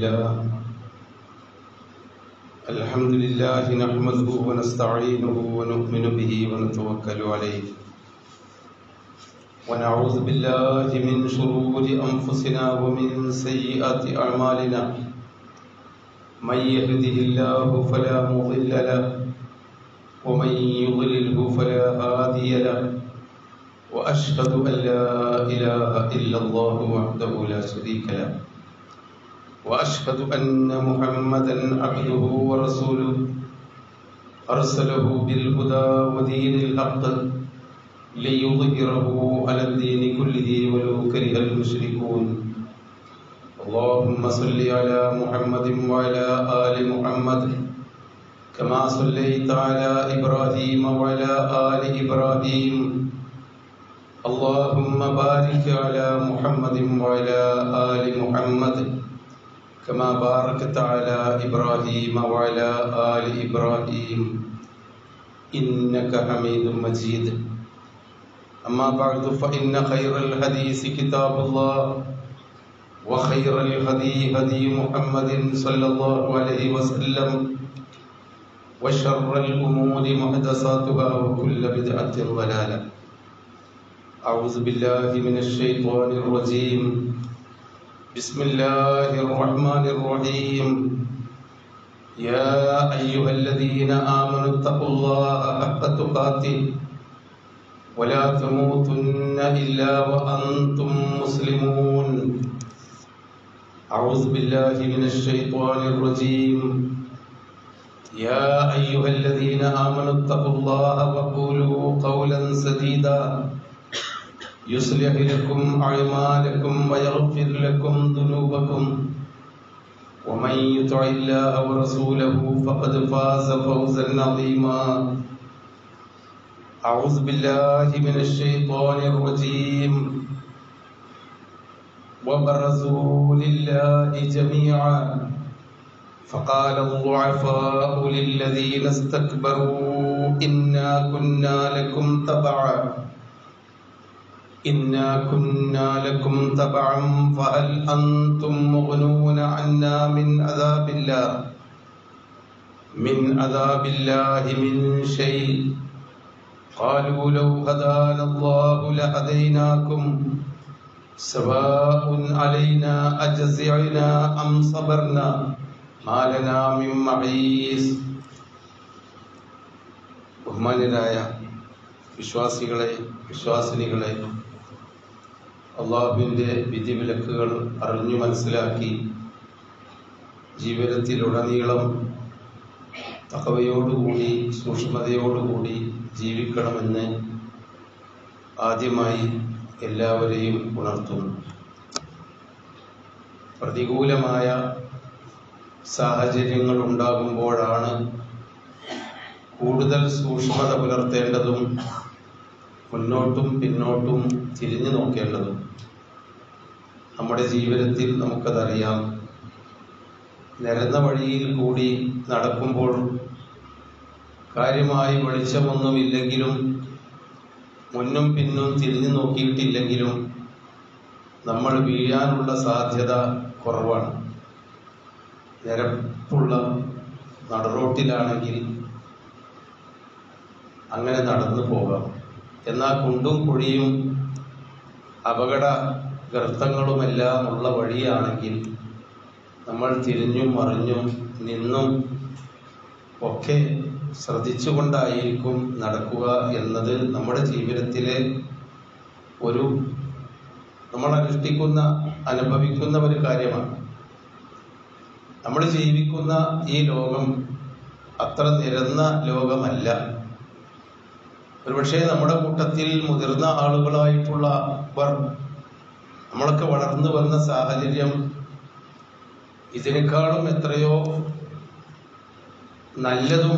لله الحمد لله نحمده ونستعينه ونؤمن به ونتوكل عليه ونعوذ بالله من شرور أنفسنا ومن سيئات أعمالنا من يهده الله فلا مضل له ومن يضلله فلا هادي له وأشهد أن لا إله إلا الله وحده لا شريك له وأشهد أن محمدا عبده ورسوله أرسله بالهدى ودين الحق ليظهره على الدين كله ولو كره المشركون اللهم صل على محمد وعلى آل محمد كما صليت على إبراهيم وعلى آل إبراهيم اللهم بارك على محمد وعلى آل محمد كما باركت على إبراهيم وعلى آل إبراهيم إنك حميد مجيد أما بعد فإن خير الحديث كتاب الله وخير الهدي هدي محمد صلى الله عليه وسلم وشر الأمور محدثاتها وكل بدعة ضلالة أعوذ بالله من الشيطان الرجيم بسم الله الرحمن الرحيم يا أيها الذين آمنوا اتقوا الله حق تقاته ولا تموتن إلا وأنتم مسلمون أعوذ بالله من الشيطان الرجيم يا أيها الذين آمنوا اتقوا الله وقولوا قولا سديدا يصلح لكم أعمالكم ويغفر لكم ذنوبكم ومن يطع الله ورسوله فقد فاز فوزا عظيما أعوذ بالله من الشيطان الرجيم وبرزوا لله جميعا فقال الضعفاء للذين استكبروا إنا كنا لكم تبعا إنا كنا لكم تبعا فهل أنتم مغنون عنا من عذاب الله من عذاب الله من شيء قالوا لو هدانا الله لهديناكم سواء علينا أجزعنا أم صبرنا ما لنا من محيص ബഹുമാന്യരായ വിശ്വാസികളെ വിശ്വാസിനികളെ അള്ളാഹുവിൻ്റെ വിധിവിലക്കുകൾ അറിഞ്ഞു മനസ്സിലാക്കി ജീവിതത്തിലുടനീളം തകവയോടുകൂടി സൂക്ഷ്മതയോടുകൂടി ജീവിക്കണമെന്ന് ആദ്യമായി എല്ലാവരെയും ഉണർത്തുന്നു പ്രതികൂലമായ സാഹചര്യങ്ങൾ ഉണ്ടാകുമ്പോഴാണ് കൂടുതൽ സൂക്ഷ്മത പുലർത്തേണ്ടതും മുന്നോട്ടും പിന്നോട്ടും തിരിഞ്ഞു നോക്കേണ്ടതും നമ്മുടെ ജീവിതത്തിൽ നമുക്കതറിയാം നിരന്ന വഴിയിൽ കൂടി നടക്കുമ്പോൾ കാര്യമായി വെളിച്ചമൊന്നുമില്ലെങ്കിലും മുന്നും പിന്നും തിരിഞ്ഞു നോക്കിയിട്ടില്ലെങ്കിലും നമ്മൾ വീഴാനുള്ള സാധ്യത കുറവാണ് നിരപ്പുള്ള നടുറോട്ടിലാണെങ്കിൽ അങ്ങനെ നടന്നു പോകാം എന്നാൽ കുണ്ടും കുഴിയും അപകട ഗർത്തങ്ങളുമെല്ലാം ഉള്ള വഴിയാണെങ്കിൽ നമ്മൾ തിരിഞ്ഞും മറിഞ്ഞും നിന്നും ഒക്കെ ശ്രദ്ധിച്ചുകൊണ്ടായിരിക്കും നടക്കുക എന്നത് നമ്മുടെ ജീവിതത്തിലെ ഒരു നമ്മൾ അനുഷ്ഠിക്കുന്ന അനുഭവിക്കുന്ന ഒരു കാര്യമാണ് നമ്മൾ ജീവിക്കുന്ന ഈ ലോകം അത്ര നിരന്ന ലോകമല്ല ഒരുപക്ഷെ നമ്മുടെ കൂട്ടത്തിൽ മുതിർന്ന ആളുകളായിട്ടുള്ളവർ നമ്മളൊക്കെ വളർന്നു വന്ന സാഹചര്യം ഇതിനേക്കാളും എത്രയോ നല്ലതും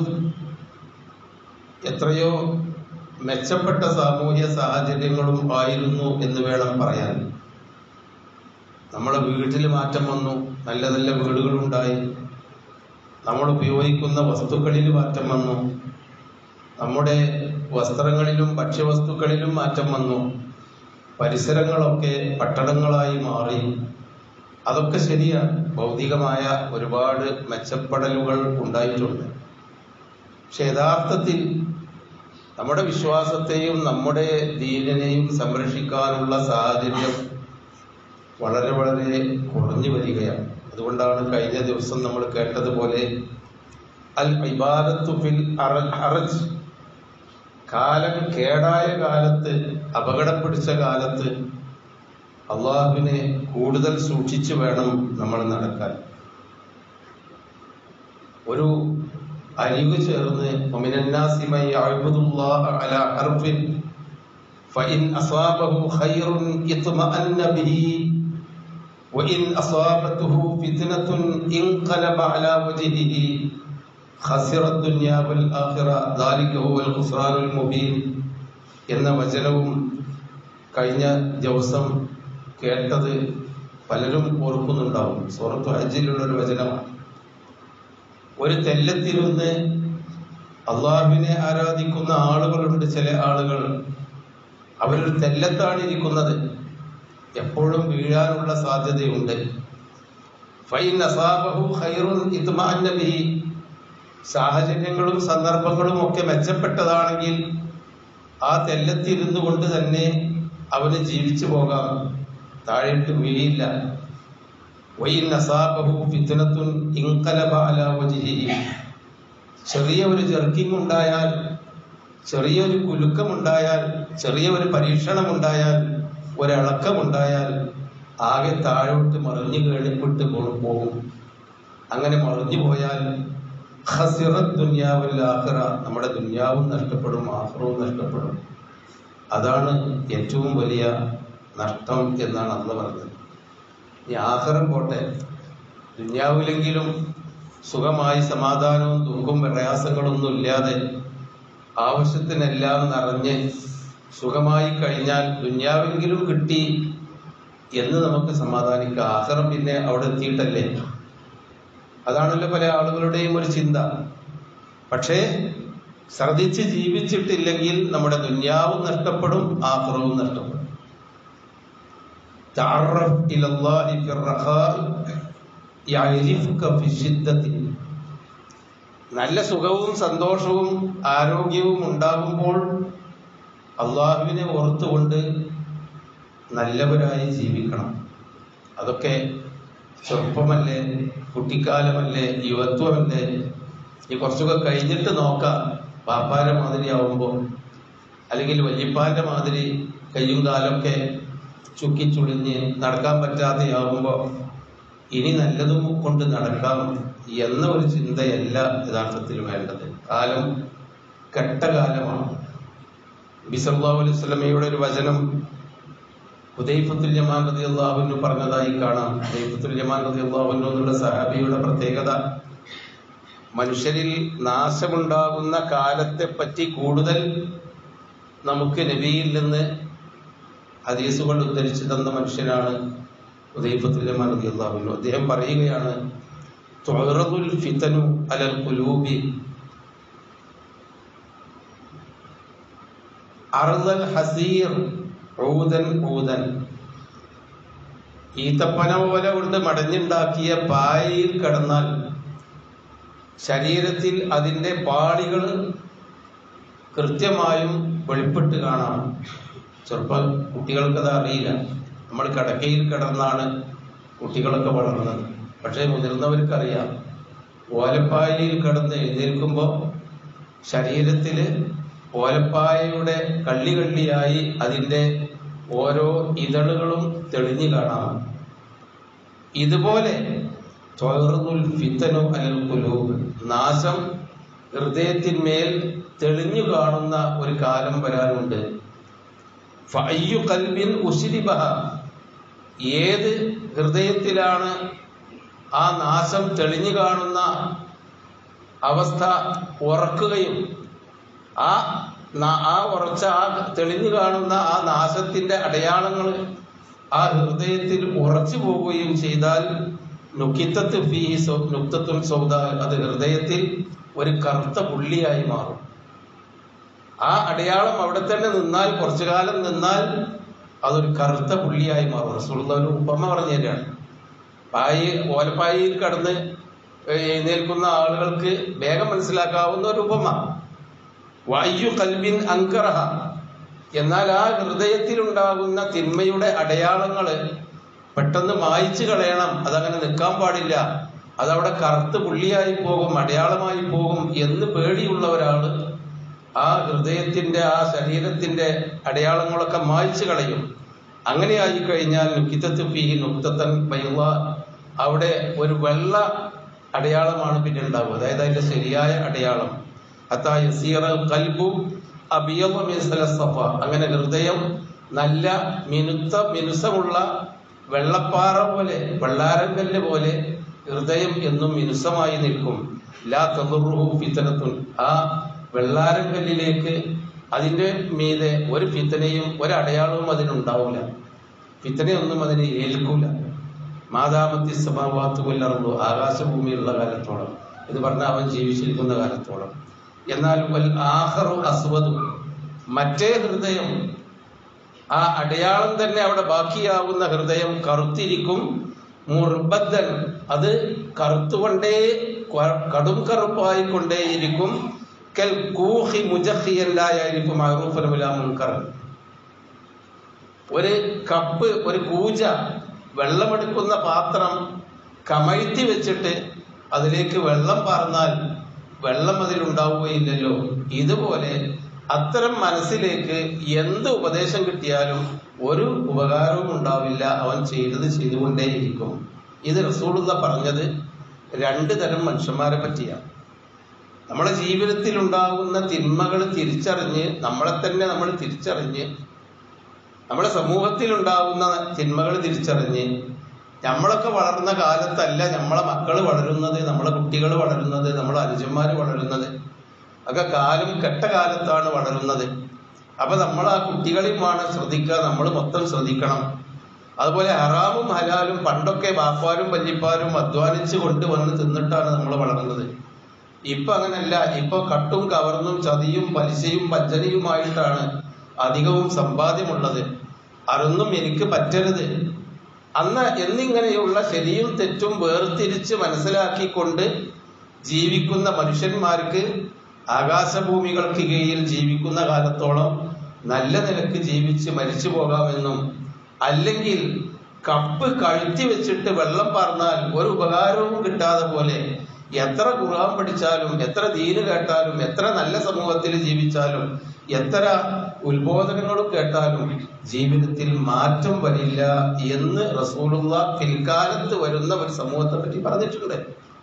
എത്രയോ മെച്ചപ്പെട്ട സാമൂഹ്യ സാഹചര്യങ്ങളും ആയിരുന്നു എന്ന് വേണം പറയാൻ നമ്മുടെ വീട്ടിൽ മാറ്റം വന്നു നല്ല നല്ല വീടുകളുണ്ടായി നമ്മൾ ഉപയോഗിക്കുന്ന വസ്തുക്കളിൽ മാറ്റം വന്നു നമ്മുടെ വസ്ത്രങ്ങളിലും ഭക്ഷ്യവസ്തുക്കളിലും മാറ്റം വന്നു പരിസരങ്ങളൊക്കെ പട്ടണങ്ങളായി മാറി അതൊക്കെ ശരിയാണ് ഭൗതികമായ ഒരുപാട് മെച്ചപ്പെടലുകൾ ഉണ്ടായിട്ടുണ്ട് പക്ഷെ യഥാർത്ഥത്തിൽ നമ്മുടെ വിശ്വാസത്തെയും നമ്മുടെ ദീനിനെയും സംരക്ഷിക്കാനുള്ള സാഹചര്യം വളരെ വളരെ കുറഞ്ഞു വരികയാണ് അതുകൊണ്ടാണ് കഴിഞ്ഞ ദിവസം നമ്മൾ കേട്ടതുപോലെ അൽ ഇബാദത്തു ഫിൽ ഹറജ് കാലം കേടായ കാലത്ത് അപകടം പിടിച്ച കാലത്ത് അള്ളാഹുവിനെ കൂടുതൽ സൂക്ഷിച്ചു വേണം നമ്മൾ നടക്കാൻ ഒരു അരിവ് ചേർന്ന് ഒമിനന്നാസിമൈ അഅ്ബുദുല്ലാഹ അലാ ഹർഫിൻ فإن أصابه خير اطمأن به وإن أصابته فتنة انقلب على وجهه خسر الدنيا والآخرة ذلك هو الخسران المبين എന്ന വചനവും കഴിഞ്ഞ ദിവസം കേട്ടത് പലരും ഓർക്കുന്നുണ്ടാവും സൂറത്തു ഹജ്ജിലുള്ള ഒരു വചനമാണ് ഒരു തെല്ലത്തിരുന്ന് അള്ളാഹുവിനെ ആരാധിക്കുന്ന ആളുകളുണ്ട് ചില ആളുകൾ അവരൊരു തെല്ലത്താണ് ഇരിക്കുന്നത് എപ്പോഴും വീഴാനുള്ള സാധ്യതയുണ്ട് ഫൈൻ അസാബഹു ഖൈറുൻ ഇത്മഅന്ന ബിഹി സാഹചര്യങ്ങളും സന്ദർഭങ്ങളും ഒക്കെ മെച്ചപ്പെട്ടതാണെങ്കിൽ ആ തെല്ലത്തിരുന്നു കൊണ്ട് തന്നെ അവന് ജീവിച്ചു പോകാം താഴേട്ട് വീഴില്ല വൈൻ അസാബഹു ഫിത്നത്തുൻ ഇൻകലബ അലാ വജ്ഹിഹി ചെറിയ ഒരു ജർക്കിംഗ് ഉണ്ടായാൽ ചെറിയൊരു കുലുക്കമുണ്ടായാൽ ചെറിയ ഒരു പരീക്ഷണമുണ്ടായാൽ ഒരിളക്കമുണ്ടായാൽ ആകെ താഴോട്ട് മറിഞ്ഞു കേളിപ്പെട്ട് പോകും അങ്ങനെ മറിഞ്ഞു പോയാൽ ഖസിറത്ത് ദുന്യാവിൽ ആഖിറ നമ്മുടെ ദുന്യാവും നഷ്ടപ്പെടും ആഖിറവും നഷ്ടപ്പെടും അതാണ് ഏറ്റവും വലിയ നഷ്ടം എന്നാണ് അന്ന് പറഞ്ഞത് ഈ ആഖിറം പോട്ടെ ദുന്യാവിലെങ്കിലും സുഖമായി സമാധാനവും ദുഃഖവും പ്രയാസങ്ങളൊന്നും ഇല്ലാതെ ആവശ്യത്തിനെല്ലാം നിറഞ്ഞ് സുഖമായി കഴിഞ്ഞാൽ ദുന്യാവെങ്കിലും കിട്ടി എന്ന് നമുക്ക് സമാധാനിക്കാം ആഹ്റം പിന്നെ അവിടെ എത്തിയിട്ടല്ലേ അതാണല്ലോ പല ആളുകളുടെയും ഒരു ചിന്ത പക്ഷേ ശ്രദ്ധിച്ച് ജീവിച്ചിട്ടില്ലെങ്കിൽ നമ്മുടെ ദുന്യാവും നഷ്ടപ്പെടും ആഹ്റവും നഷ്ടപ്പെടും تعرف إلى الله في الرخاء يعرفك في الشدة നല്ല സുഖവും സന്തോഷവും ആരോഗ്യവും ഉണ്ടാകുമ്പോൾ അള്ളാഹുവിനെ ഓർത്തുകൊണ്ട് നല്ലവരായി ജീവിക്കണം അതൊക്കെ ചെറുപ്പമല്ലേ കുട്ടിക്കാലമല്ലേ യുവത്വമല്ലേ ഈ കുറച്ചൊക്കെ കഴിഞ്ഞിട്ട് നോക്കാം പാപ്പാന്റെ മാതിരി ആവുമ്പോൾ അല്ലെങ്കിൽ വല്യപ്പാന്റെ മാതിരി കയ്യും കാലൊക്കെ ചുക്കി ചുളിഞ്ഞ് നടക്കാൻ പറ്റാതെയാവുമ്പോൾ ഇനി നല്ലതും കൊണ്ട് നടക്കാം എന്ന ഒരു ചിന്തയല്ല യഥാർത്ഥത്തിൽ വേണ്ടത് കാലം കെട്ട കാലമാണ് ബിസല്ലാഹു അലൈഹി സ്വലമയുടെ ഒരു വചനം ഹുദൈഫത്തുൽ ജമാൻ റതി അള്ളാഹുവിന് പറഞ്ഞതായി കാണാം ഹുദൈഫത്തുൽ ജമാൻ റതി അള്ളാഹുവിനു എന്നുള്ള സഹാബിയുടെ പ്രത്യേകത മനുഷ്യരിൽ നാശമുണ്ടാകുന്ന കാലത്തെ പറ്റി കൂടുതൽ നമുക്ക് നബിയിൽ നിന്ന് ഹദീസുകൾ ഉദ്ധരിച്ചു തന്ന മനുഷ്യനാണ് ഉദയഫത്തുൽ ജമാൻ റതി അള്ളാഹുവിനു അദ്ദേഹം പറയുകയാണ് തുഅറദുൽ ഫിതനു അലൽ ഖുലൂബി അർദൽ ഹസീർ ഊദൻ ഊദൻ ഈത്തപ്പന പോലെ കൊണ്ട് മടഞ്ഞുണ്ടാക്കിയ പായയിൽ കിടന്നാൽ ശരീരത്തിൽ അതിന്റെ പാളികൾ കൃത്യമായും വെളിപ്പെട്ട് കാണാം ചെറുപ്പ കുട്ടികൾക്കത് അറിയില്ല നമ്മൾ കിടക്കയിൽ കിടന്നാണ് കുട്ടികളൊക്കെ വളർന്നത് പക്ഷേ മുതിർന്നവർക്കറിയാം ഓലപ്പായയിൽ കിടന്ന് എഴുന്നേൽക്കുമ്പോൾ ശരീരത്തിൽ ഓലപ്പായയുടെ കള്ളി കള്ളിയായി അതിൻ്റെ ഓരോ ഇതളുകളും തെളിഞ്ഞു കാണാം ഇതുപോലെ തൊയറുൽ ഫിത്തനു അലൽ കുലൂബ് നാശം ഹൃദയത്തിന്മേൽ തെളിഞ്ഞു കാണുന്ന ഒരു കാലം വരാനുണ്ട് ഫയ്യു കൽബിൻ ഉശിരിബഹ ഏത് ഹൃദയത്തിലാണ് ആ നാശം തെളിഞ്ഞു കാണുന്ന അവസ്ഥ ഉറക്കുകയും ആ ന- ആ ഉറച്ച ആ തെളിഞ്ഞു കാണുന്ന ആ നാശത്തിന്റെ അടയാളങ്ങൾ ആ ഹൃദയത്തിൽ ഉറച്ചു പോവുകയും ചെയ്താൽ നുക്കിത്തത്ത് ഫീഹി സൗ- നുക്തത്തുൽ സൗദ അത് ഹൃദയത്തിൽ ഒരു കറുത്ത പുള്ളിയായി മാറും ആ അടയാളം അവിടെ തന്നെ നിന്നാൽ കുറച്ചു കാലം നിന്നാൽ അതൊരു കറുത്ത പുള്ളിയായി മാറും റസൂലുള്ള ഒരു ഉപമ പറഞ്ഞു തരാണ് പായി ഓലപ്പായിൽ കടന്ന് എഴുന്നേൽക്കുന്ന ആളുകൾക്ക് വേഗം മനസ്സിലാക്കാവുന്ന ഒരു ഉപമ വായു കൽബിൻ അങ്കറഹ എന്നാൽ ആ ഹൃദയത്തിലുണ്ടാകുന്ന തിന്മയുടെ അടയാളങ്ങള് പെട്ടെന്ന് മായ്ച്ചു കളയണം അതങ്ങനെ നിൽക്കാൻ പാടില്ല അതവിടെ കറുത്ത് പുള്ളിയായി പോകും അടയാളമായി പോകും എന്ന് പേടിയുള്ള ഒരാള് ആ ഹൃദയത്തിന്റെ ആ ശരീരത്തിന്റെ അടയാളങ്ങളൊക്കെ മായ്ച്ചു കളയും അങ്ങനെ ആയി കഴിഞ്ഞാൽ നുക്കിത്തത്ത് ഫീ നുക്തത്തൻ ബൈള അവിടെ ഒരു വെള്ള അടയാളമാണ് പിന്നെ ഉണ്ടാവുക അതായത് അതിന്റെ ശരിയായ അടയാളം അത്താ യസീറ കൽബു അബിയവ മിസല സഫ അങ്ങനെ ഹൃദയം നല്ല മിനുത്ത മിനുസമുള്ള വെള്ളപ്പാറ പോലെ വെള്ളാരങ്കല്ല് പോലെ ഹൃദയം എന്നും മിനുസമായി നിൽക്കും ലാ തദുറുഹു ഫിത്തനത്തുൻ ആ വെള്ളാരങ്കല്ലിലേക്ക് അതിന്റെ മീതെ ഒരു ഫിത്തനയും ഒരടയാളവും അതിനുണ്ടാവില്ല ഫിത്തനയൊന്നും അതിനെ ഏൽക്കൂല മാതാമത്തി സഭാവാത്ത് കൊല്ലറുള്ളൂ ആകാശഭൂമിയുള്ള കാലത്തോളം എന്ന് പറഞ്ഞാൽ അവൻ ജീവിച്ചിരിക്കുന്ന കാലത്തോളം എന്നാൽ വൽ ആഹറു അസ്വദു മറ്റേ ഹൃദയം ആ അടയാളം തന്നെ അവിടെ ബാക്കിയാവുന്ന ഹൃദയം കറുത്തിരിക്കും മുർബദ്ധൻ അത് കറുത്തുകൊണ്ടേ ക- കടും കറുപ്പായിക്കൊണ്ടേയിരിക്കും കൽ കൂഹി മുജഹിയല്ലായിരിക്കും അറൂഫനുല മുൻകർ ഒരു കപ്പ് ഒരു കൂജ വെള്ളമെടുക്കുന്ന പാത്രം കമഴ്ത്തി വെച്ചിട്ട് അതിലേക്ക് വെള്ളം പാർന്നാൽ വെള്ളം അതിലുണ്ടാവുകയില്ലല്ലോ ഇതുപോലെ അത്തരം മനസ്സിലേക്ക് എന്ത് ഉപദേശം കിട്ടിയാലും ഒരു ഉപകാരവും ഉണ്ടാവില്ല അവൻ ചെയ്തത് ചെയ്തുകൊണ്ടേയിരിക്കും ഇത് റസൂലുള്ള പറഞ്ഞത് രണ്ട് തരം മനുഷ്യന്മാരെ പറ്റിയാണ് നമ്മുടെ ജീവിതത്തിൽ ഉണ്ടാകുന്ന തിന്മകൾ തിരിച്ചറിഞ്ഞ് നമ്മളെ തന്നെ നമ്മൾ തിരിച്ചറിഞ്ഞ് നമ്മുടെ സമൂഹത്തിൽ ഉണ്ടാകുന്ന തിന്മകൾ തിരിച്ചറിഞ്ഞ് നമ്മളൊക്കെ വളർന്ന കാലത്തല്ല നമ്മളെ മക്കൾ വളരുന്നത് നമ്മളെ കുട്ടികൾ വളരുന്നത് നമ്മളെ അനുജന്മാർ വളരുന്നത് ഒക്കെ കാലം കെട്ട കാലത്താണ് വളരുന്നത് അപ്പൊ നമ്മൾ ആ കുട്ടികളെയുമാണ് ശ്രദ്ധിക്കുക നമ്മൾ മൊത്തം ശ്രദ്ധിക്കണം അതുപോലെ ഹറാമും ഹലാലും പണ്ടൊക്കെ ബാപ്പാരും വല്യപ്പാരും അധ്വാനിച്ച് കൊണ്ടുവന്ന് തിന്നിട്ടാണ് നമ്മൾ വളർന്നത് ഇപ്പൊ അങ്ങനല്ല ഇപ്പൊ കട്ടും കവർന്നും ചതിയും പലിശയും വഞ്ചനയുമായിട്ടാണ് അധികവും സമ്പാദ്യമുള്ളത് അതൊന്നും എനിക്ക് പറ്റരുത് അന്ന് എന്നിങ്ങനെയുള്ള ശരിയും തെറ്റും വേർതിരിച്ച് മനസ്സിലാക്കിക്കൊണ്ട് ജീവിക്കുന്ന മനുഷ്യന്മാർക്ക് ആകാശഭൂമികൾക്ക് കീഴിൽ ജീവിക്കുന്ന കാലത്തോളം നല്ല നിലക്ക് ജീവിച്ച് മരിച്ചു പോകാമെന്നും അല്ലെങ്കിൽ കപ്പ് കഴുത്തി വെച്ചിട്ട് വെള്ളം പാർന്നാൽ ഒരു ഉപകാരവും കിട്ടാതെ പോലെ എത്ര ഖുർആൻ പഠിച്ചാലും എത്ര ദീന് കേട്ടാലും എത്ര നല്ല സമൂഹത്തിൽ ജീവിച്ചാലും എത്ര ഉത്ബോധനങ്ങളും കേട്ടാലും ജീവിതത്തിൽ മാറ്റം വരില്ല എന്ന് റസൂലുള്ള പിൽക്കാലത്ത് വരുന്ന ഒരു സമൂഹത്തെ പറ്റി പറഞ്ഞിട്ടുണ്ട്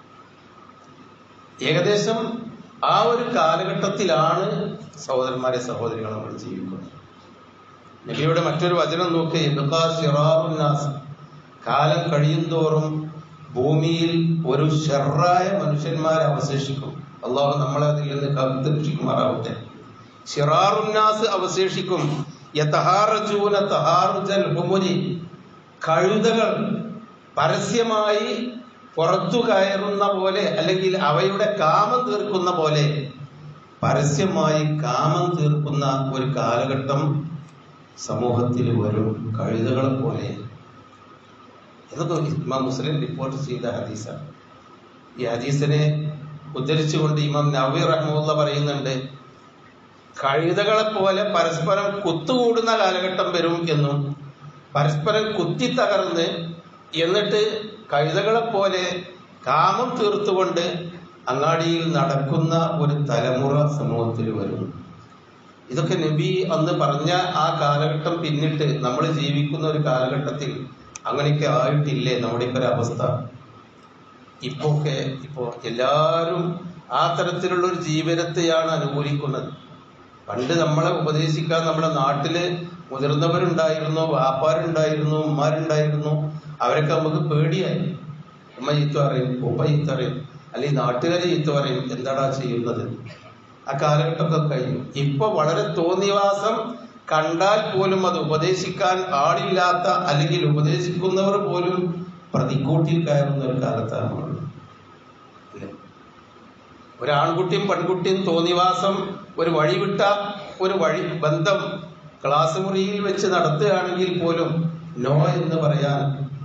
ഏകദേശം ആ ഒരു കാലഘട്ടത്തിലാണ് സഹോദരന്മാരെ സഹോദരികളെ നമ്മൾ ജീവിക്കുന്നത് നബിയുടെ മറ്റൊരു വചനം നോക്കി ഇബ്ഖാ സിറാറുൻ നാസ്. കാലം കഴിയും തോറും ഭൂമിയിൽ ഒരു ഷെറായ മനുഷ്യന്മാർ അവശേഷിക്കും അള്ളാഹു നമ്മളെ അതിൽ നിന്ന് കാത്തുരക്ഷിക്കുമാറാവട്ടെ ഷിറാറുന്നാസ് അവശേഷിക്കും യതഹാറജൂന തഹാറുജൽ ഹുമുരി കഴുതകൾ പരസ്യമായി പുറത്തു കയറുന്ന പോലെ അല്ലെങ്കിൽ അവയുടെ കാമം തീർക്കുന്ന പോലെ പരസ്യമായി കാമം തീർക്കുന്ന ഒരു കാലഘട്ടം സമൂഹത്തിൽ വരും കഴുതകളെ പോലെ ഇതൊക്കെ ഇമാം മുസ്ലിം റിപ്പോർട്ട് ചെയ്ത ഹദീസാണ് ഈ ഹദീസിനെ ഉദ്ധരിച്ചുകൊണ്ട് ഇമാം നവി റഹ്മുള്ള പറയുന്നുണ്ട് കഴുതകളെ പോലെ പരസ്പരം കുത്തുകൂടുന്ന കാലഘട്ടം വരും എന്നും പരസ്പരം കുത്തി തകർന്ന് എന്നിട്ട് കഴുതകളെ പോലെ കാമം തീർത്തുകൊണ്ട് അങ്ങാടിയിൽ നടക്കുന്ന ഒരു തലമുറ സമൂഹത്തിൽ വരും ഇതൊക്കെ നബി അന്ന് പറഞ്ഞ ആ കാലഘട്ടം പിന്നിട്ട് നമ്മൾ ജീവിക്കുന്ന ഒരു കാലഘട്ടത്തിൽ അങ്ങനെയൊക്കെ ആയിട്ടില്ലേ നമ്മുടെ ഇപ്പൊ ഒരു അവസ്ഥ ഇപ്പൊ ഒക്കെ ഇപ്പോ എല്ലാവരും ആ തരത്തിലുള്ള ഒരു ജീവിതത്തെയാണ് അനുകൂലിക്കുന്നത് പണ്ട് നമ്മളെ ഉപദേശിക്കാൻ നമ്മുടെ നാട്ടില് മുതിർന്നവരുണ്ടായിരുന്നു വാപ്പാരുണ്ടായിരുന്നു ഉമ്മാരുണ്ടായിരുന്നു അവരൊക്കെ നമുക്ക് പേടിയായി ഉമ്മ ചീത്ത പറയും ഉപ്പ ചീത്ത പറയും അല്ലെങ്കിൽ നാട്ടുകാരെ ചീത്ത പറയും എന്താടാ ചെയ്യുന്നത് ആ കാലഘട്ടമൊക്കെ കഴിഞ്ഞു ഇപ്പൊ വളരെ തോന്നിവാസം കണ്ടാൽ പോലും അത് ഉപദേശിക്കാൻ ആളില്ലാത്ത അല്ലെങ്കിൽ ഉപദേശിക്കുന്നവർ പോലും പ്രതിക്കൂട്ടിൽ കയറുന്ന ഒരു കാലത്താണ് നമ്മളുള്ളത്. അല്ലേ? ഒരു ആൺകുട്ടിയും പെൺകുട്ടിയും തോന്നിവാസം ഒരു വഴിവിട്ട ഒരു വഴി ബന്ധം ക്ലാസ് മുറിയിൽ വെച്ച് നടത്തുകയാണെങ്കിൽ പോലും നോ എന്ന് പറയാൻ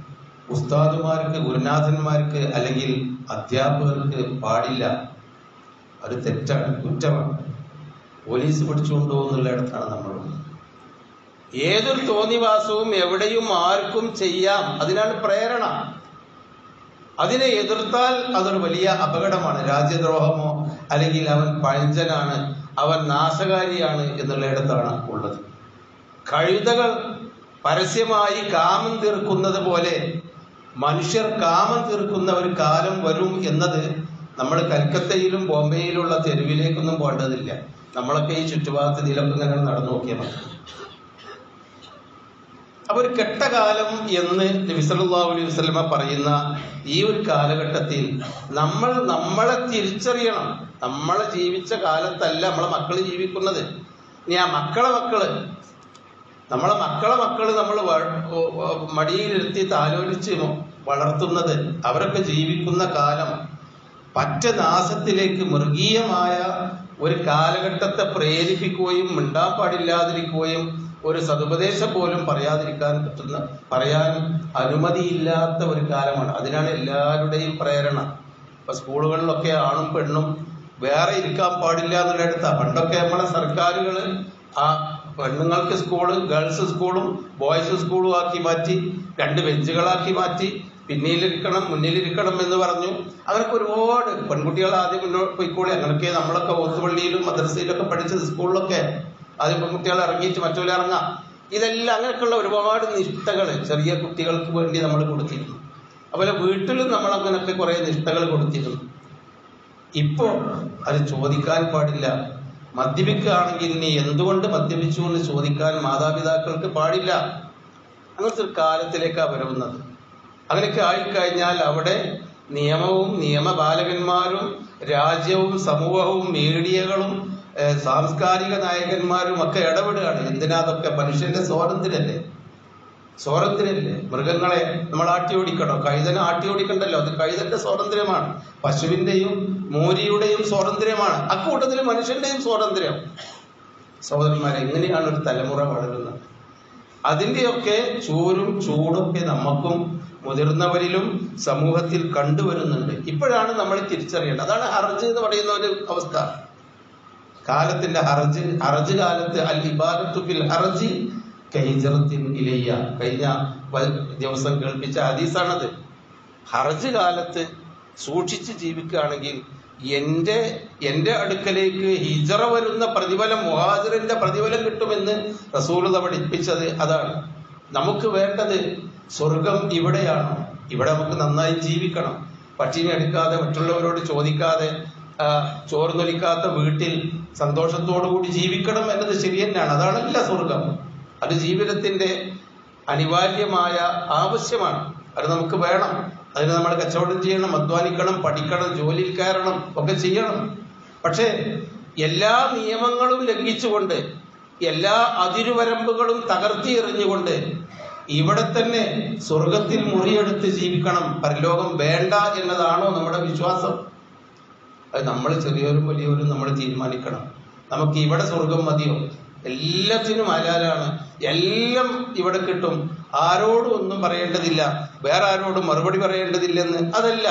ഉസ്താദുമാർക്ക് ഗുരുനാഥന്മാർക്ക് അല്ലെങ്കിൽ അധ്യാപകർക്ക് പാടില്ല അത് തെറ്റാണ് കുറ്റമാണ് പോലീസ് പിടിച്ചുകൊണ്ടുപോകുന്നിടത്താണ് നമ്മൾ ഏതൊരു തോന്നിവാസവും എവിടെയും ആർക്കും ചെയ്യാം അതിനാണ് പ്രേരണ അതിനെ എതിർത്താൽ അതൊരു വലിയ അപകടമാണ് രാജ്യദ്രോഹമോ അല്ലെങ്കിൽ അവൻ പഴഞ്ചനാണ് അവൻ നാശകാരിയാണ് എന്നുള്ളിടത്താണ് ഉള്ളത് കഴുതകൾ പരസ്യമായി കാമം തീർക്കുന്നത് പോലെ മനുഷ്യർ കാമം തീർക്കുന്ന ഒരു കാലം വരും എന്നത് നമ്മൾ കൽക്കത്തയിലും ബോംബെയിലുള്ള തെരുവിലേക്കൊന്നും പോകേണ്ടതില്ല നമ്മളൊക്കെ ഈ ചുറ്റുഭാഗത്ത് ഇതിലൊക്കെ ഇങ്ങനെ നടന്നു നോക്കിയാൽ മതി അപ്പൊ ഒരു കെട്ടകാലം എന്ന് നബി സല്ലല്ലാഹു അലൈഹി വസല്ലമ പറയുന്ന ഈ ഒരു കാലഘട്ടത്തിൽ നമ്മൾ നമ്മളെ തിരിച്ചറിയണം നമ്മളെ ജീവിച്ച കാലത്തല്ല നമ്മളെ മക്കൾ ജീവിക്കുന്നത് ഇനി ആ മക്കളെ മക്കള് നമ്മളെ മക്കളെ മക്കള് നമ്മൾ മടിയിലിരുത്തി താലോലിച്ച് വളർത്തുന്നത് അവരൊക്കെ ജീവിക്കുന്ന കാലം പറ്റ നാശത്തിലേക്ക് മൃഗീയമായ ഒരു കാലഘട്ടത്തെ പ്രേരിപ്പിക്കുകയും മിണ്ടാൻ പാടില്ലാതിരിക്കുകയും ഒരു സതുപദേശം പോലും പറയാതിരിക്കാൻ പറ്റുന്ന പറയാൻ അനുമതിയില്ലാത്ത ഒരു കാലമാണ് അതിനാണ് എല്ലാവരുടെയും പ്രേരണ ഇപ്പൊ സ്കൂളുകളിലൊക്കെ ആണും പെണ്ണും വേറെ ഇരിക്കാൻ പാടില്ല എന്നുള്ളിടത്താ പണ്ടൊക്കെ നമ്മളെ സർക്കാരുകൾ ആ പെണ്ണുങ്ങൾക്ക് സ്കൂള് ഗേൾസ് സ്കൂളും ബോയ്സ് സ്കൂളും ആക്കി മാറ്റി രണ്ട് ബെഞ്ചുകളാക്കി മാറ്റി പിന്നിലിരിക്കണം മുന്നിലിരിക്കണം എന്ന് പറഞ്ഞു അങ്ങനൊക്കെ ഒരുപാട് പെൺകുട്ടികൾ ആദ്യം മുന്നോട്ട് പോയിക്കോളി അങ്ങനെയൊക്കെ നമ്മളൊക്കെ ഓത്തുപള്ളിയിലും മദ്രസയിലൊക്കെ പഠിച്ചത് സ്കൂളിലൊക്കെ ആദ്യം പെൺകുട്ടികൾ ഇറങ്ങിയിട്ട് മറ്റൊരു ഇറങ്ങാം ഇതെല്ലാം അങ്ങനെയൊക്കെയുള്ള ഒരുപാട് നിഷ്ഠകൾ ചെറിയ കുട്ടികൾക്ക് വേണ്ടി നമ്മൾ കൊടുത്തിരുന്നു അതുപോലെ വീട്ടിലും നമ്മൾ അങ്ങനെയൊക്കെ കുറെ നിഷ്ഠകൾ കൊടുത്തിരുന്നു ഇപ്പോ അത് ചോദിക്കാൻ പാടില്ല മദ്യപിക്കുകയാണെങ്കിൽ നീ എന്തുകൊണ്ട് മദ്യപിച്ചു എന്ന് ചോദിക്കാൻ മാതാപിതാക്കൾക്ക് പാടില്ല അങ്ങനത്തെ ഒരു കാലത്തിലേക്കാണ് വരുന്നത് അങ്ങനെയൊക്കെ ആയിക്കഴിഞ്ഞാൽ അവിടെ നിയമവും നിയമപാലകന്മാരും രാജ്യവും സമൂഹവും മീഡിയകളും ഏഹ്, സാംസ്കാരിക നായകന്മാരും ഒക്കെ ഇടപെടുകയാണ് എന്തിനാ അതൊക്കെ മനുഷ്യന്റെ സ്വാതന്ത്ര്യമല്ലേ സ്വാതന്ത്ര്യമല്ലേ മൃഗങ്ങളെ നമ്മൾ ആട്ടി ഓടിക്കണോ കഴുതനെ ആട്ടി ഓടിക്കണ്ടല്ലോ അത് കഴുതന്റെ സ്വാതന്ത്ര്യമാണ് പശുവിന്റെയും മൂരിയുടെയും സ്വാതന്ത്ര്യമാണ് അക്കൂട്ടത്തിൽ മനുഷ്യന്റെയും സ്വാതന്ത്ര്യം സഹോദരന്മാരെ എങ്ങനെയാണ് ഒരു തലമുറ വളരുന്നത് അതിന്റെയൊക്കെ ചൂരും ചൂടൊക്കെ നമുക്കും മുതിർന്നവരിലും സമൂഹത്തിൽ കണ്ടുവരുന്നുണ്ട് ഇപ്പോഴാണ് നമ്മൾ തിരിച്ചറിയേണ്ടത് അതാണ് ഹർജ് എന്ന് പറയുന്ന ഒരു അവസ്ഥ കാലത്തിന്റെ ഹർജ് ഹർജ് കാലത്ത് അൽ ഇബാദത്തു ഫിൽ ഹർജി കൈജറത്തിൻ ഇലയ്യ കഴിഞ്ഞ വ- ദിവസം കേൾപ്പിച്ച ഹദീസാണത് ഹർജ് കാലത്ത് സൂക്ഷിച്ച് ജീവിക്കുകയാണെങ്കിൽ എന്റെ എന്റെ അടുക്കലേക്ക് ഹിജറ വരുന്ന പ്രതിഫലം മുഹാജിറിന്റെ പ്രതിഫലം കിട്ടുമെന്ന് റസൂലത പഠിപ്പിച്ചത് അതാണ് നമുക്ക് വേണ്ടത് സ്വർഗം ഇവിടെയാണ് ഇവിടെ നമുക്ക് നന്നായി ജീവിക്കണം പട്ടിണി എടുക്കാതെ മറ്റുള്ളവരോട് ചോദിക്കാതെ ആ, ചോർന്നൊലിക്കാത്ത വീട്ടിൽ സന്തോഷത്തോടു കൂടി ജീവിക്കണം എന്നത് ശരി തന്നെയാണ് അതാണല്ല സ്വർഗം അത് ജീവിതത്തിന്റെ അനിവാര്യമായ ആവശ്യമാണ് അത് നമുക്ക് വേണം അതിന് നമ്മൾ കച്ചവടം ചെയ്യണം അധ്വാനിക്കണം പഠിക്കണം ജോലിയിൽ കയറണം ഒക്കെ ചെയ്യണം പക്ഷേ എല്ലാ നിയമങ്ങളും ലംഘിച്ചുകൊണ്ട് എല്ലാ അതിരുവരമ്പുകളും തകർത്തി എറിഞ്ഞുകൊണ്ട് ഇവിടെ തന്നെ സ്വർഗത്തിൽ മുറിയെടുത്ത് ജീവിക്കണം പരലോകം വേണ്ട എന്നതാണോ നമ്മുടെ വിശ്വാസം അത് നമ്മൾ ചെറിയവരും വലിയവരും നമ്മൾ തീരുമാനിക്കണം നമുക്ക് ഇവിടെ സ്വർഗം മതിയോ എല്ലാത്തിനും ഹലാലാണ് എല്ലാം ഇവിടെ കിട്ടും ആരോടും ഒന്നും പറയേണ്ടതില്ല വേറെ ആരോടും മറുപടി പറയേണ്ടതില്ലെന്ന് അതല്ല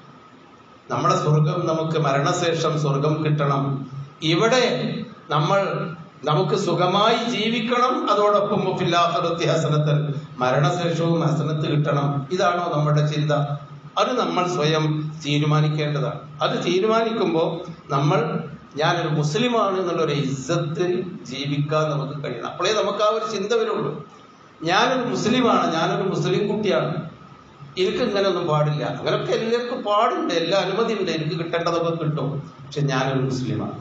നമ്മുടെ സ്വർഗം നമുക്ക് മരണശേഷം സ്വർഗം കിട്ടണം ഇവിടെ നമ്മൾ നമുക്ക് സുഖമായി ജീവിക്കണം അതോടൊപ്പം ഫില്ലാഹറത്തി ഹസനത്തൻ മരണശേഷവും ഹസനത്ത് കിട്ടണം ഇതാണോ നമ്മുടെ ചിന്ത അത് നമ്മൾ സ്വയം തീരുമാനിക്കേണ്ടതാണ് അത് തീരുമാനിക്കുമ്പോൾ നമ്മൾ ഞാനൊരു മുസ്ലിമാണ് എന്നുള്ളൊരു ഇസ്സത്തിൽ ജീവിക്കാൻ നമുക്ക് കഴിയണം അപ്പോഴേ നമുക്ക് ആ ഒരു ചിന്ത വരുള്ളൂ ഞാനൊരു മുസ്ലിമാണ് ഞാനൊരു മുസ്ലിം കുട്ടിയാണ് എനിക്ക് ഇങ്ങനെ ഒന്നും പാടില്ല അങ്ങനെയൊക്കെ എല്ലാവർക്കും പാടുണ്ട് എല്ലാ അനുമതി ഉണ്ട് എനിക്ക് കിട്ടേണ്ടതൊക്കെ കിട്ടും പക്ഷെ ഞാനൊരു മുസ്ലിമാണ്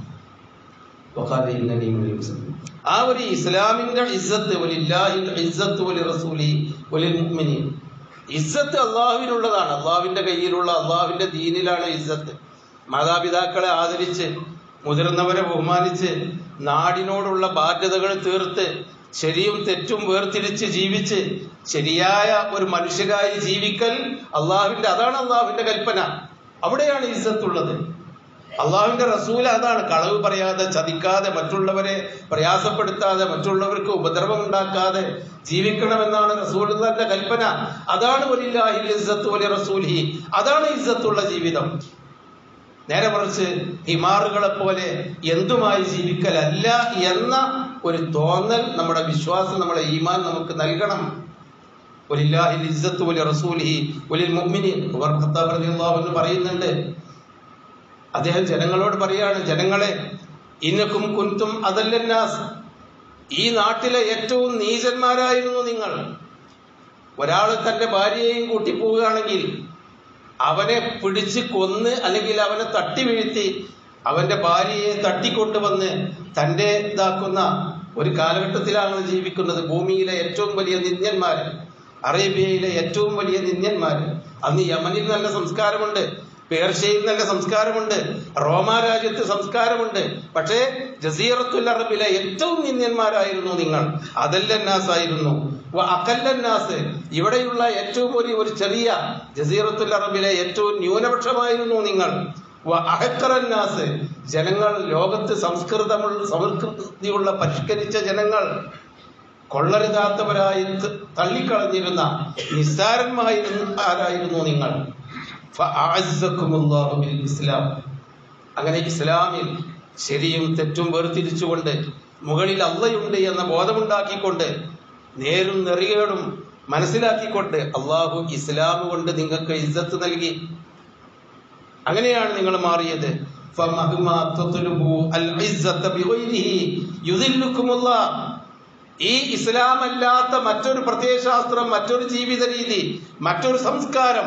വഖാല ഇന്നനി മിനൽ മുസ്ലിമീൻ. ആ ഒരു ഇസ്ലാമിന്റെ ഇസ്സത്ത് വലില്ലാഹിൽ ഇസ്സത്ത് വലി റസൂലി വലിൽ മുഅ്മിനീൻ ഇസ്സത്ത് അള്ളാഹുവിനുള്ളതാണ് അള്ളാഹുവിന്റെ കയ്യിലുള്ള അള്ളാഹുവിന്റെ ദീനിലാണ് ഇസ്സത്ത് മാതാപിതാക്കളെ ആദരിച്ച് മുതിർന്നവരെ ബഹുമാനിച്ച് നാടിനോടുള്ള ബാധ്യതകൾ തീർത്ത് ശരിയും തെറ്റും വേർതിരിച്ച് ജീവിച്ച് ശരിയായ ഒരു മനുഷ്യരായി ജീവിക്കൽ അള്ളാഹുവിന്റെ അതാണ് അള്ളാഹുവിന്റെ കൽപ്പന അവിടെയാണ് ഇസ്സത്തുള്ളത് അള്ളാഹുവിന്റെ റസൂൽ അതാണ് കളവ് പറയാതെ ചതിക്കാതെ മറ്റുള്ളവരെ പ്രയാസപ്പെടുത്താതെ മറ്റുള്ളവർക്ക് ഉപദ്രവം ഉണ്ടാക്കാതെ ജീവിക്കണമെന്നാണ് റസൂലിന്റെ കൽപ്പന അതാണ് വലില്ലാഹിൽ ഇസ്സത്ത് വലി റസൂലി അതാണ് ഇസ്സത്തുള്ള ജീവിതം നേരെ മറിച്ച് ഹിമാറുകളെ പോലെ എന്തുമായി ജീവിക്കലല്ല എന്ന ഒരു തോന്നൽ നമ്മുടെ വിശ്വാസം നമ്മുടെ ഈമാൻ നമുക്ക് നൽകണം വലില്ലാഹിൽ ഇസ്സത്ത് വലി റസൂലിഹി വലിൽ മുഅ്മിനീൻ ഉമർ ഖത്താബ് റളിയല്ലാഹു അൻഹു പറയുന്നുണ്ട് അദ്ദേഹം ജനങ്ങളോട് പറയാണ് ജനങ്ങളെ ഇന്നക്കും കുൻതും അതല്ലന്നാസ് ഈ നാട്ടിലെ ഏറ്റവും നീചന്മാരായിരുന്നു നിങ്ങൾ ഒരാൾ തന്റെ ഭാര്യയെയും കൂട്ടി പോവുകയാണെങ്കിൽ അവനെ പിടിച്ച് കൊന്ന് അല്ലെങ്കിൽ അവനെ തട്ടി വീഴ്ത്തി അവന്റെ ഭാര്യയെ തട്ടിക്കൊണ്ടുവന്ന് തന്റെ ഇതാക്കുന്ന ഒരു കാലഘട്ടത്തിലാണ് ജീവിക്കുന്നത് ഭൂമിയിലെ ഏറ്റവും വലിയ നിന്യന്മാര് അറേബ്യയിലെ ഏറ്റവും വലിയ നിന്യന്മാര് അന്ന് യമനിൽ നല്ല സംസ്കാരമുണ്ട് പേർഷ്യയിൽ നല്ല സംസ്കാരമുണ്ട് റോമാ രാജ്യത്ത് സംസ്കാരമുണ്ട് പക്ഷേ ജസീറത്തുൽ അറബിലെ ഏറ്റവും നിന്യന്മാരായിരുന്നു നിങ്ങൾ അതല്ലന്നാസ് ആയിരുന്നു അക്കല്ലന്നാസ് ഇവിടെയുള്ള ഏറ്റവും ഒരു ഒരു ചെറിയ ജസീറത്തുൽ അറബിലെ ഏറ്റവും ന്യൂനപക്ഷമായിരുന്നു നിങ്ങൾ അഹക്കറന്നാസ് ജനങ്ങൾ ലോകത്ത് സംസ്കൃതമുള്ള സംസ്കൃതിയുള്ള പരിഷ്കരിച്ച ജനങ്ങൾ കൊള്ളരുതാത്തവരായി ത- തള്ളിക്കളഞ്ഞിരുന്ന നിസ്സാരന്മായിരുന്നു ആരായിരുന്നു നിങ്ങൾ ഫഅഅസ്സക്കുമുല്ലാഹു ബിൽ ഇസ്ലാം അങ്ങനെ ഇസ്ലാമിൽ ശരിയും തെറ്റും വേർതിരിച്ചുകൊണ്ട് മുകളിൽ അള്ളയുണ്ട് എന്ന ബോധമുണ്ടാക്കിക്കൊണ്ട് നേരും നെറികേടും മനസ്സിലാക്കിക്കൊണ്ട് അള്ളാഹു ഇസ്ലാം കൊണ്ട് നിങ്ങൾക്ക് ഇസ്സത്ത് നൽകി അങ്ങനെയാണ് നിങ്ങൾ മാറിയത് فمهما تطلبوا العزة بغيره يذلكم الله. ഈ ഇസ്ലാം അല്ലാത്ത മറ്റൊരു പ്രത്യയശാസ്ത്രം മറ്റൊരു ജീവിത രീതി മറ്റൊരു സംസ്കാരം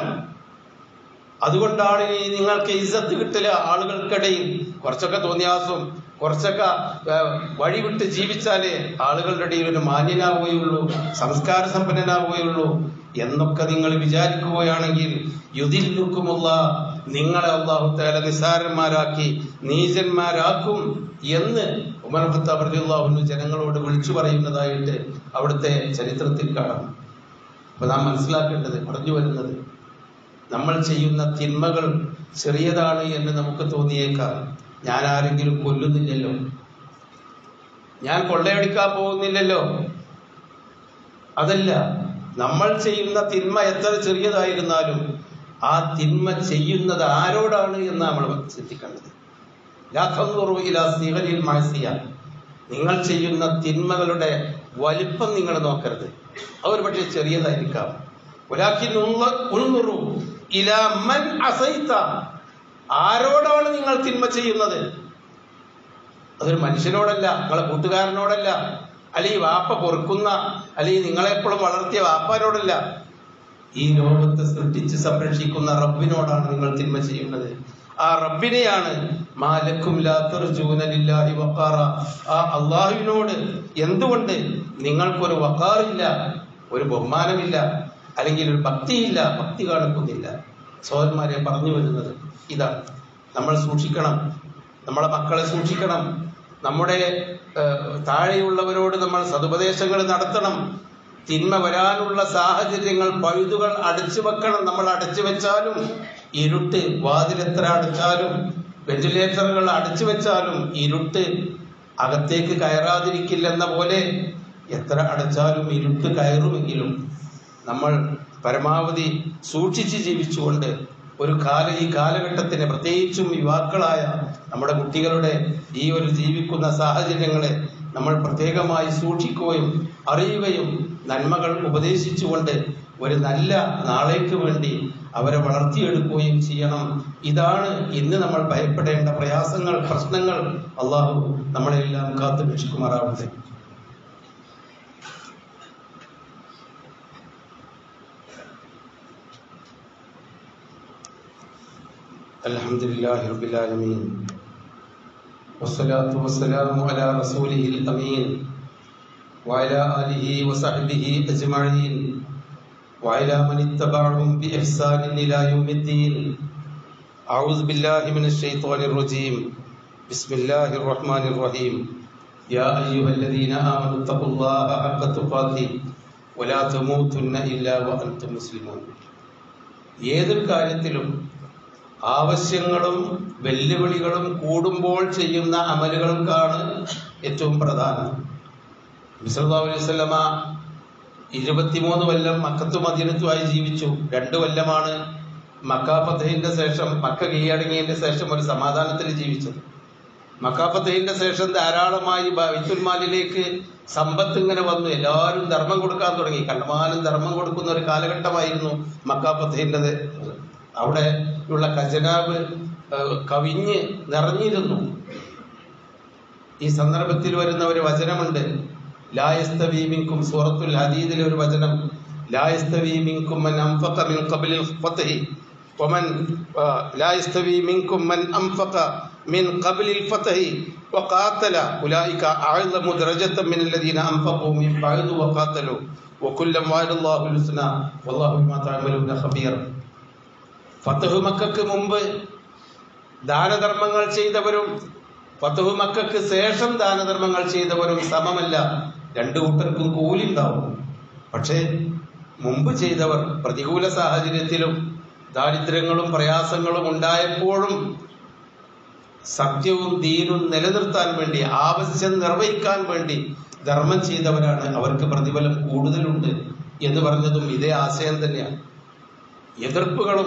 അതുകൊണ്ടാണ് ഇനി നിങ്ങൾക്ക് ഇസ്സത്ത് കിട്ടില്ല ആളുകൾക്കിടയിൽ കുറച്ചൊക്കെ തോന്നിയാസം കുറച്ചൊക്കെ ആ, വഴി വിട്ട് ജീവിച്ചാലേ ആളുകളുടെ ഇടയിൽ ഒരു മാന്യനാവുകയുള്ളൂ സംസ്കാര സമ്പന്നനാവുകയുള്ളൂ എന്നൊക്കെ നിങ്ങൾ വിചാരിക്കുകയാണെങ്കിൽ യുതില്ലുക്കുമുള്ള നിങ്ങളെ അള്ളാഹു തേല നിസ്സാരന്മാരാക്കി നീചന്മാരാക്കും എന്ന് ഉമർ ഖത്താബ് റളിയല്ലാഹു ജനങ്ങളോട് വിളിച്ചു പറയുന്നതായിട്ട് അവിടുത്തെ ചരിത്രത്തിൽ കാണാം അപ്പൊ നാം മനസ്സിലാക്കേണ്ടത് പറഞ്ഞു വരുന്നത് നമ്മൾ ചെയ്യുന്ന തിന്മകൾ ചെറിയതാണ് എന്ന് നമുക്ക് തോന്നിയേക്കാം ഞാൻ ആരെങ്കിലും കൊല്ലുന്നില്ലല്ലോ ഞാൻ കൊള്ളയടിക്കാൻ പോകുന്നില്ലല്ലോ അതല്ല നമ്മൾ ചെയ്യുന്ന തിന്മ എത്ര ചെറിയതായിരുന്നാലും ആ തിന്മ ചെയ്യുന്നത് ആരോടാണ് എന്ന് നമ്മൾ ശ്രദ്ധിക്കേണ്ടത് ലാ തൻദുറു ഇലാ സിഗരിൽ മഅസിയ. നിങ്ങൾ ചെയ്യുന്ന തിന്മകളുടെ വലിപ്പം നിങ്ങൾ നോക്കരുത് അവർ പക്ഷേ ചെറിയതായിരിക്കാം ഒലാക്കിൻ ഉൾനുറു ഇലാ മൻ അസൈത ആരോടാണ് നിങ്ങൾ തിന്മ ചെയ്യുന്നത് അതൊരു മനുഷ്യനോടല്ല നിങ്ങളെ കൂട്ടുകാരനോടല്ല അല്ലെങ്കിൽ വാപ്പ പൊറുക്കുന്ന അല്ലെങ്കിൽ നിങ്ങളെപ്പോഴും വളർത്തിയ വാപ്പാനോടല്ല ഈ ലോകത്തെ സൃഷ്ടിച്ച് സംരക്ഷിക്കുന്ന റബ്ബിനോടാണ് നിങ്ങൾ തിന്മ ചെയ്യുന്നത് ആ റബ്ബിനെയാണ് മാലക്കും ലാത്തർജൂനലില്ലാഹി വക്കാറ ആ അള്ളാഹുവിനോട് എന്തുകൊണ്ട് നിങ്ങൾക്കൊരു വക്കാറില്ല ഒരു ബഹുമാനമില്ല അല്ലെങ്കിൽ ഒരു ഭക്തിയില്ല ഭക്തി കാണിക്കുന്നില്ല സഹോദരന്മാരെ പറഞ്ഞു വരുന്നത് ഇതാണ് നമ്മൾ സൂക്ഷിക്കണം നമ്മളെ മക്കളെ സൂക്ഷിക്കണം നമ്മുടെ ഏഹ്, താഴെയുള്ളവരോട് നമ്മൾ സതുപദേശങ്ങൾ നടത്തണം തിന്മ വരാനുള്ള സാഹചര്യങ്ങൾ പഴുതുകൾ അടച്ചു വെക്കണം നമ്മൾ അടച്ചു വെച്ചാലും ഇരുട്ട് വാതിലെത്ര അടച്ചാലും വെന്റിലേറ്ററുകൾ അടച്ചു വെച്ചാലും ഇരുട്ട് അകത്തേക്ക് കയറാതിരിക്കില്ലെന്ന പോലെ എത്ര അടച്ചാലും ഇരുട്ട് കയറുമെങ്കിലും നമ്മൾ പരമാവധി സൂക്ഷിച്ച് ജീവിച്ചുകൊണ്ട് ഒരു കാല ഈ കാലഘട്ടത്തിന് പ്രത്യേകിച്ചും യുവാക്കളായ നമ്മുടെ കുട്ടികളുടെ ഈ ഒരു ജീവിക്കുന്ന സാഹചര്യങ്ങളെ നമ്മൾ പ്രത്യേകമായി സൂക്ഷിക്കുകയും അറിയുകയും നന്മകൾ ഉപദേശിച്ചുകൊണ്ട് ഒരു നല്ല നാളേക്ക് വേണ്ടി അവരെ വളർത്തിയെടുക്കുകയും ചെയ്യണം ഇതാണ് ഇന്ന് നമ്മൾ ഭയപ്പെടേണ്ട പ്രയാസങ്ങൾ പ്രശ്നങ്ങൾ അള്ളാഹു നമ്മളെല്ലാം കാത്തു രക്ഷിക്കുമാറാവട്ടെ الحمد لله رب العالمين والصلاة والسلام على رسوله الأمين وعلى آله وصحبه أجمعين وعلى من اتبعهم بإحسان إلى يوم الدين أعوذ بالله من الشيطان الرجيم بسم الله الرحمن الرحيم يا أيها الذين آمنوا اتقوا الله حق تقاته ولا تموتن إلا وأنتم مسلمون ഏതൊരു കാര്യത്തിലും ആവശ്യങ്ങളും വെല്ലുവിളികളും കൂടുമ്പോൾ ചെയ്യുന്ന അമലുകൾക്കാണ് ഏറ്റവും പ്രധാനം വിസല്ലാ അലൈഹി സ്വലമ ഇരുപത്തിമൂന്ന് കൊല്ലം മക്കത്തു മദീനത്തുമായി ജീവിച്ചു രണ്ടു കൊല്ലമാണ് മക്ക ഫത്തഹിന്റെ ശേഷം മക്ക കീഴടങ്ങിയതിന്റെ ശേഷം ഒരു സമാധാനത്തിൽ ജീവിച്ചത് മക്ക ഫത്തഹിന്റെ ശേഷം ധാരാളമായി ബൈത്തുൽമാലിലേക്ക് സമ്പത്ത് ഇങ്ങനെ വന്നു എല്ലാവരും ധർമ്മം കൊടുക്കാൻ തുടങ്ങി കണ്ടമാനം ധർമ്മം കൊടുക്കുന്ന ഒരു കാലഘട്ടമായിരുന്നു മക്ക ഫത്തഹിന്റെ അവിടെ ഉള്ള ഖജനാവ് ഏഹ്, കവിഞ്ഞ് നിറഞ്ഞിരുന്നു ഈ സന്ദർഭത്തിൽ വരുന്ന ഒരു വചനമുണ്ട് ലായസ്തവീമിൻകും സൂറത്തുൽ ഹദീദിലെ ഒരു വചനം ലായസ്തവീമിൻകും മൻ അൻഫഖ മിൻ ഖബ്ലിൽ ഫത്ഹി ومن آه، لا يستوي منكم من أنفق من قبل الفتح وقاتل أولئك أعظم درجة من الذين أنفقوا من بعد وقاتلوا وكلا وعد الله الحسنى والله بما تعملون خبير ഫത്തഹു മക്കൾക്ക് മുമ്പ് ദാനധർമ്മങ്ങൾ ചെയ്തവരും ഫത്തഹു മക്കൾക്ക് ശേഷം ദാനധർമ്മങ്ങൾ ചെയ്തവരും സമമല്ല രണ്ടു കൂട്ടർക്കും കൂലി ഉണ്ടാവും പക്ഷേ മുമ്പ് ചെയ്തവർ പ്രതികൂല സാഹചര്യത്തിലും ദാരിദ്ര്യങ്ങളും പ്രയാസങ്ങളും ഉണ്ടായപ്പോഴും സത്യവും ദീനും നിലനിർത്താൻ വേണ്ടി ആവശ്യം നിർവഹിക്കാൻ വേണ്ടി ധർമ്മം ചെയ്തവരാണ് അവർക്ക് പ്രതിഫലം കൂടുതലുണ്ട് എന്ന് പറഞ്ഞതും ഇതേ ആശയം തന്നെയാണ് എതിർപ്പുകളും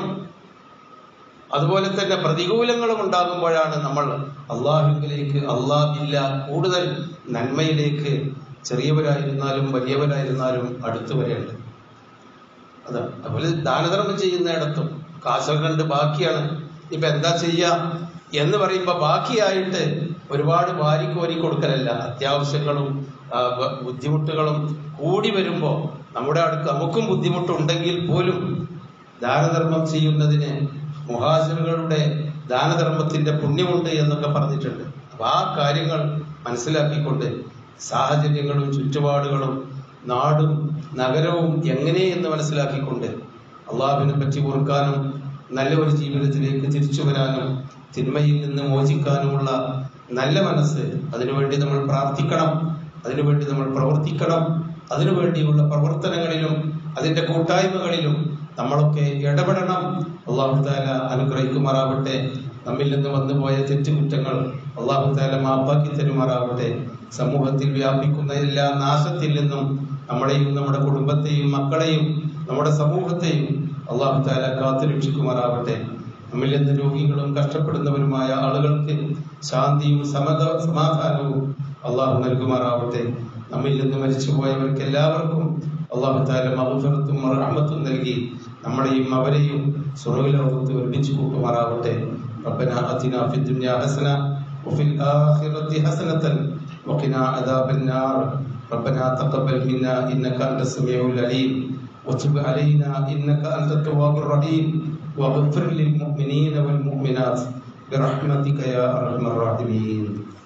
അതുപോലെ തന്നെ പ്രതികൂലങ്ങളും ഉണ്ടാകുമ്പോഴാണ് നമ്മൾ അള്ളാഹുവിലേക്ക് അള്ളാഹില്ല കൂടുതൽ നന്മയിലേക്ക് ചെറിയവരായിരുന്നാലും വലിയവരായിരുന്നാലും അടുത്തു വരേണ്ടത് അതാണ് അതുപോലെ ദാനധർമ്മം ചെയ്യുന്നിടത്തും കാശൊക്കെ കണ്ട് ബാക്കിയാണ് ഇപ്പൊ എന്താ ചെയ്യാ എന്ന് പറയുമ്പോ ബാക്കിയായിട്ട് ഒരുപാട് വാരിക്കോരി കൊടുക്കലല്ല അത്യാവശ്യങ്ങളും ആ, ബ- ബുദ്ധിമുട്ടുകളും കൂടി വരുമ്പോ നമ്മുടെ അടുത്ത് നമുക്കും ബുദ്ധിമുട്ടുണ്ടെങ്കിൽ പോലും ദാനധർമ്മം ചെയ്യുന്നതിന് മുഹാസിറുകളുടെ ദാനധർമ്മത്തിന്റെ പുണ്യമുണ്ട് എന്നൊക്കെ പറഞ്ഞിട്ടുണ്ട് അപ്പൊ ആ കാര്യങ്ങൾ മനസ്സിലാക്കിക്കൊണ്ട് സാഹചര്യങ്ങളും ചുറ്റുപാടുകളും നാടും നഗരവും എങ്ങനെ എന്ന് മനസ്സിലാക്കിക്കൊണ്ട് അള്ളാഹുവിനെ പറ്റി ഓർക്കാനും നല്ല ഒരു ജീവിതത്തിലേക്ക് തിരിച്ചു വരാനും തിന്മയിൽ നിന്ന് മോചിക്കാനുമുള്ള നല്ല മനസ്സ് അതിനുവേണ്ടി നമ്മൾ പ്രാർത്ഥിക്കണം അതിനുവേണ്ടി നമ്മൾ പ്രവർത്തിക്കണം അതിനുവേണ്ടിയുള്ള പ്രവർത്തനങ്ങളിലും അതിന്റെ കൂട്ടായ്മകളിലും നമ്മളൊക്കെ ഇടപെടണം അള്ളാഹു താല അനുഗ്രഹിക്കുമാറാവട്ടെ നമ്മിൽ നിന്ന് വന്നുപോയ തെറ്റുകുറ്റങ്ങൾ അള്ളാഹു താല മാപ്പാക്കി തരുമാറാവട്ടെ സമൂഹത്തിൽ വ്യാപിക്കുന്ന എല്ലാ നാശത്തിൽ നിന്നും നമ്മളെയും നമ്മുടെ കുടുംബത്തെയും മക്കളെയും നമ്മുടെ സമൂഹത്തെയും അള്ളാഹു താല കാത്തുരക്ഷിക്കുമാറാവട്ടെ നമ്മിൽ നിന്ന് രോഗികളും കഷ്ടപ്പെടുന്നവരുമായ ആളുകൾക്ക് ശാന്തിയും സമത സമാധാനവും അള്ളാഹു നൽകുമാറാവട്ടെ നമ്മിൽ നിന്ന് മരിച്ചുപോയവർക്ക് എല്ലാവർക്കും അള്ളാഹു താല മഹുഫറത്തും റഹ്മത്തും നൽകി നമ്മളെയും അവരെയും സ്വർഗ്ഗലോകത്ത് ഒരുമിച്ച് കൂട്ടുമാറാവട്ടെ ربنا آتنا في الدنيا حسنة وفي الآخرة حسنة وقنا عذاب النار ربنا تقبل منا إنك أنت السميع العليم وتب علينا إنك أنت التواب الرحيم واغفر للمؤمنين والمؤمنات برحمتك يا أرحم الراحمين